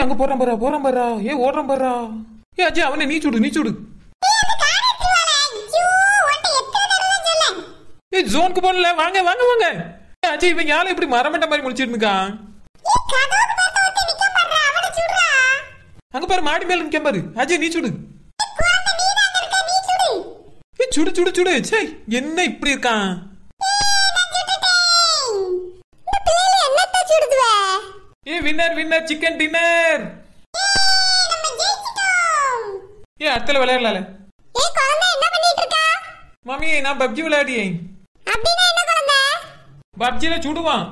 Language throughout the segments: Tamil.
ஏய் அங்க போறான் பாரா போறான் பாரா ஏ ஓடுறான் பாரா ஏ அஜய் அவனை நீ சுடு நீ சுடு ஏய் ஜோனுக்கு போனல வாங்க வாங்க வாங்க ஏய், அஜய் இவன் யாரை இப்படி மரமண்ட மாதிரி முடிச்சிட்டு இருக்கான் அங்க பாரு மாடி மேல நிக்க பாரு அஜய் நீ சுடு ஏய் சுடு சுடு சுடு சே என்ன இப்படி இருக்கான் ஏ வின்னர் வின்னர் சிக்கன் டின்னர் ஏ அடுத்தல விளையாடலால மாமி நான் பப்ஜி விளையாடியேன் பப்ஜில சுடுவான்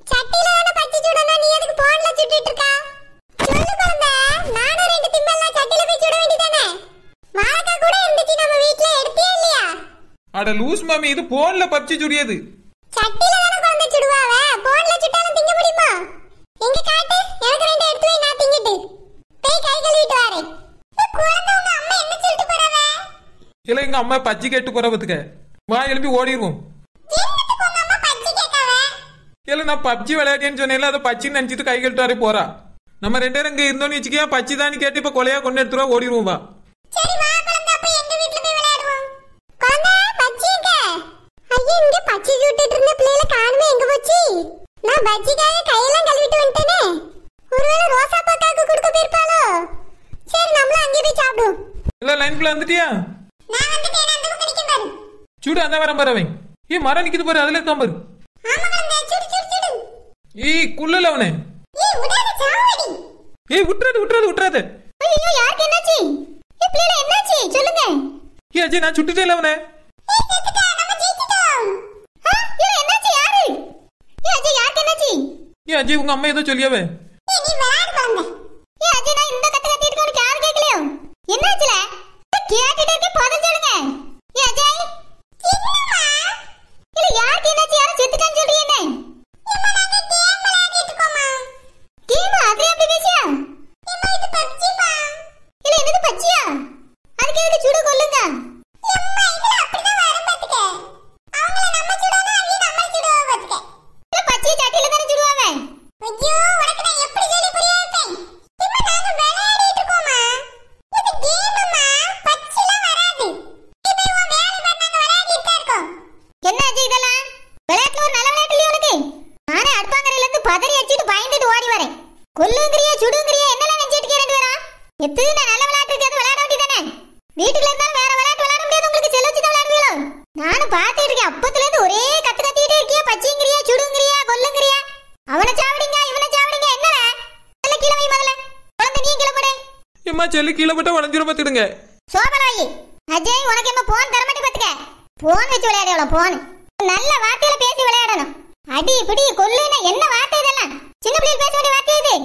அட லூஸ் மாமி இது போன்ல பப்ஜி சுடியது சட்டில தானே குழந்தை சுடுவாவ போன்ல சுட்டாலும் திங்க முடியுமா எங்க காட்டு எனக்கு ரெண்டு எடுத்து வை நான் திங்கிட்டு போய் கை கழுவிட்டு வரேன் இந்த குழந்தை உங்க அம்மா என்ன சொல்லிட்டு போறாவ இல்ல எங்க அம்மா பஜ்ஜி கேட்டு போற பத்துக்க வா எழுப்பி ஓடிடுவோம் என்னத்துக்கு உங்க அம்மா பச்சை கேட்காவ இல்ல நான் பப்ஜி விளையாட்டேன்னு சொன்னேன்ல அதை பச்சி நினைச்சிட்டு கை கழிட்டு வர போறா நம்ம ரெண்டு பேரும் இங்க இருந்தோம்னு வச்சுக்கியா பச்சி தான் கேட்டு இப்ப கொலையா கொண்டு எடுத்துருவா ஓடிடுவோம் வா சரி வா குழந்தை அப்ப எங்க வீட்ல போய் விளையாடுவோம் குழந்தை பச்சி எங்க ஐயா இங்க பச்சி சுட்டுட்டு இருந்த பிள்ளைல காணுமே எங்க போச்சு நான் பஜ்ஜிக்காக கையெல்லாம் கழுவிட்டு வந்துட்டேனே ஒருவேளை ரோசா பாக்காக்கு கொடுக்க போயிருப்பாளோ சரி நம்மளும் அங்கே போய் சாப்பிடுவோம் இல்ல லைன்குள்ள வந்துட்டியா நான் வந்துட்டேன் அந்த பக்கம் நிக்கும் பாரு சூடு அந்த வரம் பாரு அவன் ஏய் மரம் நிக்குது பாரு அதுல இருக்கான் பாரு ஆமா குழந்தை சுடு சுடு சுடு ஏய் குள்ளல அவனே ஏய் விடாத சாவடி ஏய் விட்டுறாது விட்டுறாது விட்டுறாது ஐயோ யாருக்கு என்னாச்சு ஏய் பிள்ளைல என்னாச்சு சொல்லுங்க ஏய் அஜய் நான் சுட்டுட்டேன் அவனை ஏய் செத்துட்டா நம்ம ஜெயிச்சிட்டோம் ஆ ஏய் என்னாச்சு யாரு ஏய் அஜய் யாருக்கு என்னாச்சு ஏய் அஜய் உங்க அம்மா ஏதோ சொல்லியாவே ஏய் நீ விளையாடு குழந்தை ஏய் அஜய் நான் இந்த கத்து கத்திட்டு இருக்கேன் உனக்கு யாரு கேட்கலையோ என்னாச்சுல கேட்டுட்டு இருக்க பதில் சொல்லுங்க ஏய் அஜய் என்னம்மா இல்ல யாருக்கு என்னாச்சு யாரும் செத்துட்டான்னு சொல்றீங்க என்ன ஏம்மா நாங்க கேம் விளையாடிட்டு இருக்கோம்மா கேம் அது எப்படி பேசியா ஏம்மா இது பப்ஜிமா இல்ல என்னது பப்ஜியா அதுக்கு எதுக்கு சுடு கொல்லுங்க எம்மா இதுல அப்படிதான் வரும் பாத்துக்க அவங்கள நம்ம சுடுவோம் அவங்க நம்ம சுடுவோம் பாத்துக்க இல்ல பச்சை சட்டில தானே சுடுவாங்க ஐயோ உனக்கு நான் எப்படி சொல்லி புரிய வைப்பேன் இம்மா நாங்க விளையாடிட்டு இருக்கோமா இது கேம்மா பச்சைலாம் வராது இப்போ உன் வேலை பாரு நாங்க விளையாடிட்டு தான் இருக்கோம் என்ன அஜய் இதெல்லாம் விளையாட்டுல ஒரு நல்ல விளையாட்டு இல்லையா உனக்கு நானே அடுப்பாங்கரையில இருந்து பதறி அடிச்சிட்டு பயந்துட்டு ஓடி வரேன் கொல்லுங்கிறியா சுடுங்கிறியா என்னலாம் நினைச்சிட்டு இருக்கீங்க ரெண்டு பேரும் எத்தனை நல்ல விளையாட்டு இருக்காது விளையாட வேண்டியதானே வீட்டுல இருந்தாலும் வேற விளையாட்டு விளையாட முடியாது உங்களுக்கு செல்ல வச்சு தான் விளையாடுவீங்களோ நானும் பார்த்துட்டு இருக்கேன் அப்பத்துல இருந்து ஒரே கத்து கத்திட்டே இருக்கியா பச்சைங்கிறியா சுடுங்கிறியா கொல்லுங்கிறியா அவனை சாவடிங்க இவனை சாவடிங்க என்ன நல்ல கீழே வை முதல்ல குழந்தை நீ கீழே போடு ஏம்மா செல்லு கீழே போட்டா வளைஞ்சிரும் பார்த்துடுங்க சோபராயி அஜய் உனக்கு என்ன போன் தரமாட்டி பாத்துக்க போன் வச்சு விளையாடலாம் போன் நல்ல வார்த்தையில பேசி விளையாடணும் அடி பிடி கொல்லுனா என்ன வார்த்தை இதெல்லாம் சின்ன பிள்ளைகள் பேச வேண்டிய வார்த்தை இது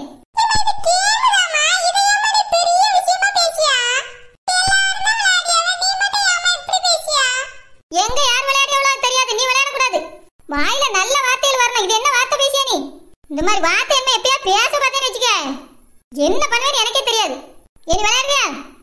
எங்க யார் விளையாடுறவளோ தெரியாது நீ விளையாட கூடாது வாயில நல்ல வார்த்தைகள் வரணும் இது என்ன வார்த்தை பேசிய நீ இந்த மாதிரி வார்த்தை என்ன எப்பயா பேச பார்த்தேன்னு வச்சுக்க என்ன பண்ணுவேன்னு எனக்கே தெரியாது இனி விளையாடுறியா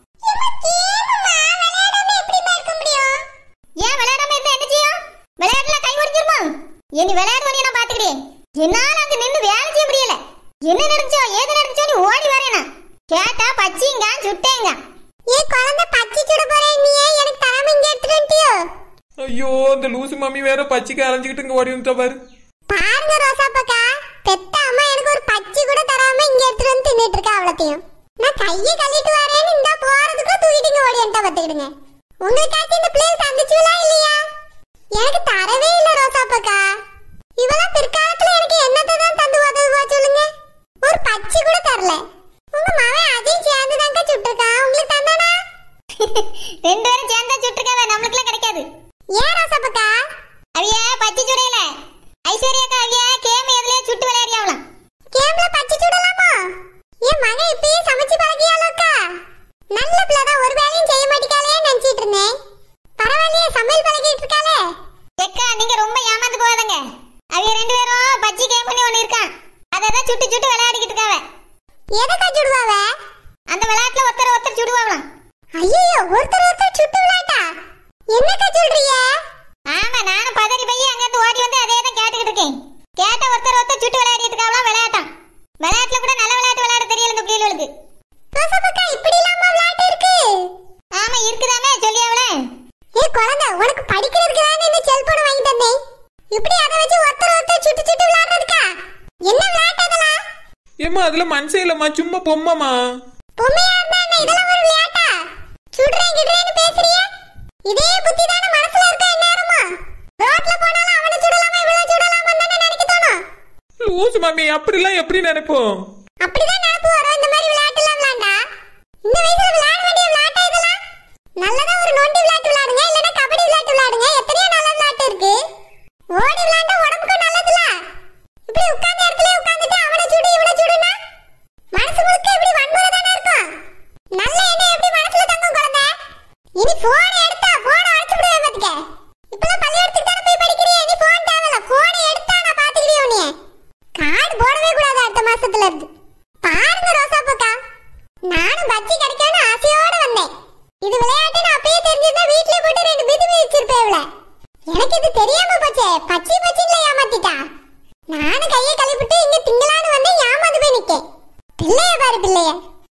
ஏன் விளையாடாம இருந்தா என்ன செய்யும் விளையாட்டுல கை ஒடிச்சிருமா இனி விளையாடுவோம் நான் பாத்துக்கிறேன் என்னால அங்க நின்னு வேலை செய்ய முடியல என்ன நடந்துச்சோ ஏது நடந்துச்சோ நீ ஓடி வரேனா கேட்டா பச்சிங்க சுட்டேங்க ஏ குழந்தை பச்சி சுட போறேன் நீ எனக்கு தராம இங்க எடுத்துட்டு வந்துட்டியோ ஐயோ இந்த லூசு மம்மி வேற பச்சிக்கு அலைஞ்சுக்கிட்டு இங்க ஓடி வந்துட்டா பாரு பாருங்க ரோசா பக்கா பெத்த அம்மா எனக்கு ஒரு பச்சி கூட தராம இங்க எடுத்துட்டு வந்து தின்னுட்டு இருக்கா அவ்வளத்தையும் நான் கையை கழுவிட்டு வரேன்னு இந்த போறதுக்கு தூக்கிட்டு இங்க ஓடி வந்துட்டா பாத்துக்கிடுங்க உங்களுக்காச்சும் இந்த பிளேஸ் தந்துச்சுங்களா இல்லையா எனக்கு தரவே இல்ல ரோசா பக்கா இவெல்லாம் பிற்காலத்துல எனக்கு என்னத்தை தான் தந்து உதவுவா சொல்லுங்க ஒரு பச்சி கூட தரல உங்க மகன் அஜய் சேர்ந்து தாங்க சுட்டிருக்கான் உங்களுக்கு தந்தானா ரெண்டு பேரும் சேர்ந்தா சுட்டிருக்காவ நம்மளுக்குலாம் கிடைக்காது ஏன் ரோசா பக்கா அவிய பச்சை சுடையில ஐஸ்வர்யாக்கா அவிய கேம் எதுலயே சுட்டு விளையாடியாவலாம் கேம்ல பச்சை சுடலாமா என் மகன் இப்பயே சமைச்சு பழகியாலோக்கா நல்ல பிள்ளை தான் ஒரு வேலையும் செய்ய மாட்டேங்காலே நினைச்சிட்டு இருந்தேன் பரவாயில்லையே சமையல் பழகிட்டு இருக்காளே எக்கா நீங்க ரொம்ப ஏமாந்து போகாதங்க அவிய ரெண்டு பேரும் பச்சை கேம் பண்ணி ஒண்ணு இருக்கான் அதை தான் சுட்டு சுட்டு விளையாடிக்கிட்டு இருக்காவ எதக்கா சுடுவாவ அந்த விளையாட்டுல ஒருத்தர் ஒருத்தர் சுடுவாங்களாம் ஐயோ ஒருத்தர் ஒருத்தர் சுட்டு விளையாட்டா என்னக்கா சொல்றீங்க ஆமா நானும் பதறி போய் அங்க இருந்து ஓடி வந்து அதே தான் கேட்டுக்கிட்டு இருக்கேன் கேட்ட ஒருத்தர் ஒருத்தர் சுட்டு விளையாடிட்டு இருக்காவலாம் விளையாட்டான் விளையாட்டுல கூட நல்ல விளையாட்டு விளையாட தெரியல இந்த பிள்ளைகளுக்கு ஏம்மா அதுல மனுஷன் இல்லம்மா சும்மா பொம்மைமா பொம்மையா இருந்தா என்ன இதெல்லாம் ஒரு விளையாட்டா சுடுறேன் கிடுறேன்னு பேசுறிய இதே புத்தி தானே மனசுல இருக்க எந்நேரமா ரோட்ல போனாலும் அவனை சுடலாமா இவளை சுடலாமா தானே நினைக்க தோணும் லூசு மாமி அப்படிலாம் எப்படி நினைப்போம் அப்படிதான் நினப்பு வரும் இந்த மாதிரி விளையாட்டு எல்லாம் விளையாண்டா இந்த வயசுல விளையாட வேண்டிய விளையாட்டா இதெல்லாம் நல்லதா ஒரு நொண்டி விளையாட்டு விளையாடுங்க இல்லனா கபடி விளையாட்டு விளையாடுங்க எத்தனையோ நல்ல விளையாட்டு இருக்கு ஓடி விளையாண்டா உடம்புக்கு நல்லதுல இப்படி உட்கார்ந்த இடத்துல உட்கார்ந்துட்டு அவனை சுடு இவனை சுடுனா மனசு முழுக்க இப்படி வன்முறை தானே இருக்கும் நல்ல எண்ணம் எப்படி மனசுல தங்கும் குழந்தை இனி போன் எடுத்தா போன் அடிச்சு விடுவேன் பாத்துக்க இப்பலாம் பள்ளிக்கூடத்துக்கு தானே போய் படிக்கிறியே நீ போன் தேவையில்ல போன் எடுத்தா நான் பாத்துக்கிறியோ நீ கார்டு போடவே கூடாது அடுத்த மாசத்துல இருந்து பாருங்க ரோசா பூக்கா நானும் பஜ்ஜி கிடைக்கும்னு ஆசையோட வந்தேன் இது விளையாட்டு நான் அப்பயே தெரிஞ்சிருந்தா வீட்லயே போட்டு ரெண்டு பிதி வச்சிருப்பேன்ல எனக்கு இது தெரியாம போச்சே பச்சி பச்சின்ல ஏமாத்திட்டா நானும் கையை கழுவிட்டு இங்க திங்களான்னு வந்து ஏமாந்து போய் நிக்கேன் பிள்ளைய பாரு பிள்ளைய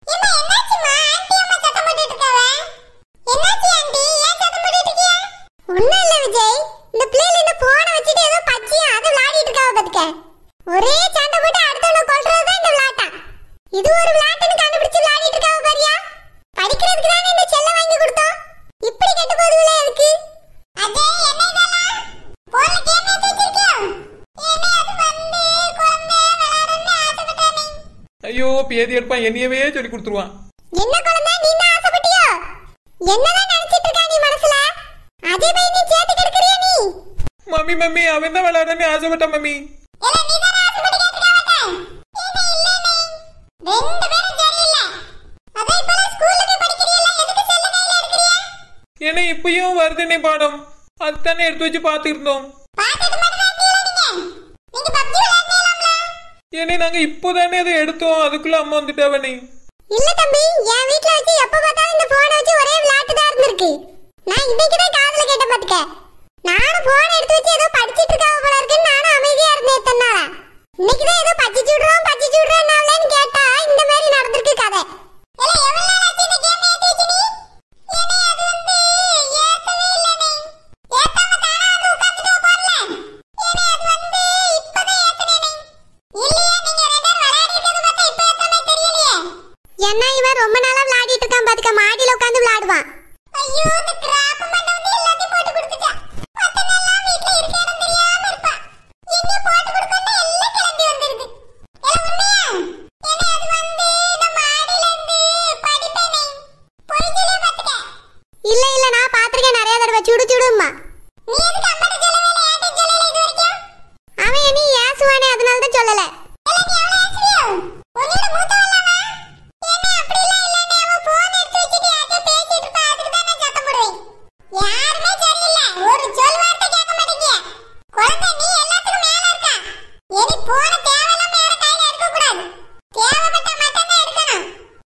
ஒண்ணும் இல்ல விஜய் இந்த பிள்ளைல இந்த போனை வச்சுட்டு ஏதோ பச்சியும் அதை விளையாடிட்டு இருக்காவ பாத்துக்க ஒரே சண்டை போட்டு அடுத்தவன கொல்றது தான் இந்த விளையாட்டா இது ஒரு விளையாட்டுன்னு கண்டுபிடிச்சு விளையாடிட்டு இருக்காவ பாரியா படிக்கிறதுக்கு தானே இந்த செல்ல வாங்கி கொடுத்தோம் இப்படி கெட்டு போகுதுல எதுக்கு அஜய் என்ன இதெல்லாம் போன்ல கேம் ஏத்தி வச்சிருக்கியோ ஏனே அது வந்து குழந்தை விளையாடணும்னு ஆசைப்பட்டானே ஐயோ பேதி எடுப்பான் என்னையவே சொல்லி கொடுத்துருவான் என்ன குழந்தை நீ தான் ஆசைப்பட்டியோ என்னதான் நினைச்சிட்டு இருக்கா நீ மனசுல அஜய் பை நீ சேர்த்து கெடுக்கறியா நீ மம்மி மம்மி அவன் தான் விளையாடணும்னு ஆசைப்பட்டான் மம்மி இல்ல நீ தான் ஆசைப்பட்டு கேட்டுக்காவட்ட இது இல்ல நீ ரெண்டு பேரும் சரியில்லை அதே போல ஸ்கூல்ல போய் படிக்கிறீல்ல எதுக்கு செல்ல கையில எடுக்கறியா ஏன்னா இப்பயும் வருதுனே பாடம் அதுதானே எடுத்து வச்சு பார்த்துருந்தோம் பாத்துட்டு மட்டும் இருந்தீங்களா நீங்க நீங்க பப்ஜி விளையாடுறீங்களாம்ல ஏன்னா நாங்க இப்போதானே அதை எடுத்தோம் அதுக்குள்ள அம்மா வந்துட்டாவனே இல்ல தம்பி என் வீட்ல வச்சு எப்ப பார்த்தாலும் இந்த போனை வச்சு ஒரே விளையாட்டு தான் இருந்திருக்கு நான் இன்னைக்கு தான் காதுல கேட்டேன் பாத்துக்க நானும் போன் எடுத்து வச்சு ஏதோ படிச்சிட்டு இருக்காவ போல இருக்குன்னு நானும் அமைதியா இருந்தேன் இத்தனை நாளா இன்னைக்கு தான் ஏதோ பச்சி சுடுறோம் பச்சி சுடுறோம்னாவலன்னு கேட்டா இந்த மாதிரி நடந்திருக்கு கதை இல்ல எவ்வளவு நாள் ஆச்சு இந்த கேம் ஏத்தி வச்சு நீ ஏனே அது வந்து ஏத்தவே இல்ல நீ ஏத்தாம தானா வந்து உட்கார்ந்துட்டு போறல ஏனே அது வந்து இப்பதான் ஏத்தனே நீ இல்லையா நீங்க ரெண்டு பேரும் விளையாடிட்டு பார்த்தா இப்ப ஏத்தமே தெரியலையே என்ன இவன் ரொம்ப நாளா விளையாடிட்டு இருக்கான் பாத்துக்க மாடியில உட்கார்ந்து விளையாடுவான் ஐயோ இந்த கிராப் மண்டை வந்து எல்லாத்தையும் போட்டு கொடுத்துட்டா மத்த நாள்லாம் வீட்ல இருக்கேன்னு தெரியாம இருப்பா என்ன போட்டு கொடுக்கணும் எல்லாம் கிளம்பி வந்துருது எல்லாம் உண்மையா ஏன்னா அது வந்து நான் மாடியில இருந்து படிப்பேனே போய் சொல்லி பாத்துக்க இல்ல இல்ல நான் பாத்திருக்கேன் நிறைய தடவை சுடு சுடுமா நீ எதுக்கு அம்மாட்ட சொல்லவே இல்ல ஏன்ட்ட சொல்லல இது வரைக்கும் அவன் என்ன ஏசுவானே அதனால தான் சொல்லல இல்ல நீ அவளை ஏசுறியோ உன்னோட மூத்தவளாமா ஏனே அப்படிலாம் இல்லனே அவ போன் எடுத்து வச்சிட்டு யார்ட்ட பேசிட்டு இருப்பா அதுக்கு தான் நான் சத்தம் போடுவேன் யாருமே சரியில்லை ஒரு சொல் வார்த்தை கேட்க மாட்டீங்க குழந்தை நீ எல்லாத்துக்கும் மேல இருக்கா இனி போன தேவையில்லாம யார கையில எடுக்க கூடாது தேவைப்பட்ட மட்டும் தான் எடுக்கணும்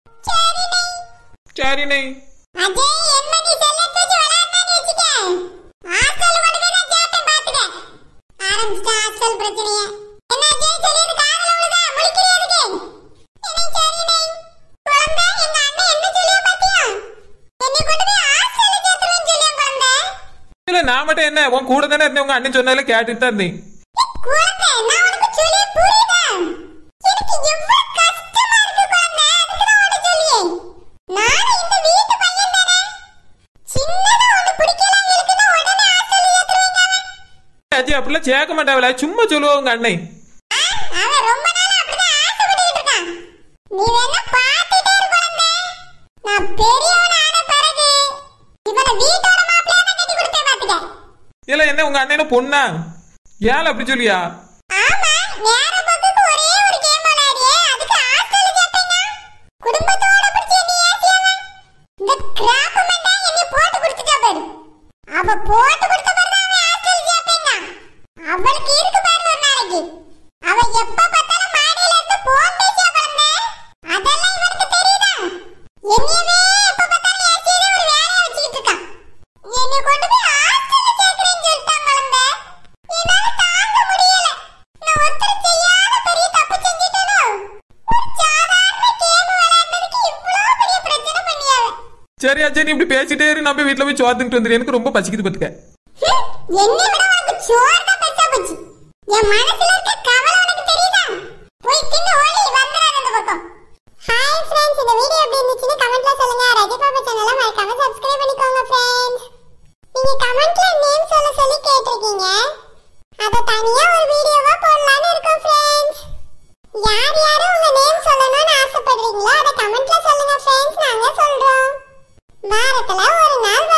சரி நீ சரிண்ணே அஜய் என்ன நீ செல்லத் வச்சு விளையாடுனான்னு வச்சுக்க ஹாஸ்டல் கொண்டு போய் நான் கேட்டேன் பாத்துக்க ஆரம்பிச்சிட்டா ஹாஸ்டல் பிரச்சனைய என்ன அஜய் சொல்லியது காதுல விழுதா முழிக்கிறீருக்கு என்ன சரிண்ணே குழந்தை எங்க அண்ணன் என்ன சொல்லியா பாத்தியா என்னை கொண்டு போய் ஹாஸ்டல்ல சேர்த்துருவேன்னு சொல்லியா குழந்தை இல்ல நான் மட்டும் என்ன உன் கூட தானே இருந்தேன் உங்க அண்ணன் சொன்னால கேட்டுட்டு தான் இருந்தேன் குழந்தை நான் உனக்கு சொல்லி புரியுதா எனக்கு எவ்வளவு கஷ்டமா இருக்கு குழந்தை அதுக்கு தான் உனக்கு சொல்லியே நானும் இந்த வீட்டு பையன் தானே சின்னதா ஒண்ணு பிடிக்கல இருக்குன்னா உடனே ஹாஸ்டல்ல ஏத்துறீங்க அஜய் அப்படிலாம் சேர்க்க மாட்டாவில சும்மா சொல்லுவோம் உங்க அண்ணன் அவன் ரொம்ப நாளா அப்படிதான் ஆசைப்பட்டுட்டு இருக்கான் நீ வேணா பாத்துட்டே இரு குழந்தை நான் பெரியவன் ஆன பிறகு இவனை வீட்டோட மாப்பிள்ளையா தான் கட்டி கொடுத்தேன் பாத்துக்க இல்ல என்ன உங்க அண்ணன பொண்ணா ஏன் அப்படி சொல்லியா ஆமா நேர பக்கத்து ஒரே ஒரு கேம் விளையாடியே அதுக்கு ஹாஸ்டல்ல கேட்டேங்க குடும்பத்தோட பிடிச்சி நீ ஏசியவன் இந்த கிராப் மண்டை என்னை போட்டு கொடுத்துட்டா பாரு அவ போட்டு கொடுத்த பாரு அவன் ஹாஸ்டல் கேட்டேங்க அவளுக்கு இருக்கு பாரு ஒரு நாளைக்கு அவ எப்ப பார்த்தாலும் மாடியில இருந்து போன் பேசியா குழந்தை அதெல்லாம் இவனுக்கு தெரியுதா என்னையவே எப்ப பார்த்தாலும் ஏசியவே ஒரு வேலையா வச்சுக்கிட்டு இருக்கான் என்னை கொண்டு போய் ஹாஸ்டல்ல சேர்க்கிறேன்னு சொல்லிட்டான் குழந்தை என்னால தாங்க முடியல நான் ஒருத்தர் செய்யாத பெரிய தப்பு செஞ்சிட்டேனோ ஒரு சாதாரண கேம் விளையாடுறதுக்கு இவ்ளோ பெரிய பிரச்சனை பண்ணியாவ சரி அஜய் நீ இப்படி பேசிட்டே இரு நான் போய் வீட்டுல போய் சோத்துட்டு வந்துரு எனக்கு ரொம்ப பசிக்குது பாத்துக்க என்னை விட உனக்கு சோறு தான் பெருசா போச்சு என் மனசுல இருக்க கவலை உனக்கு தெரியுதா போய் தின்னு ஓடி வந்துடாத அந்த வாரத்துல ஒரு நாள்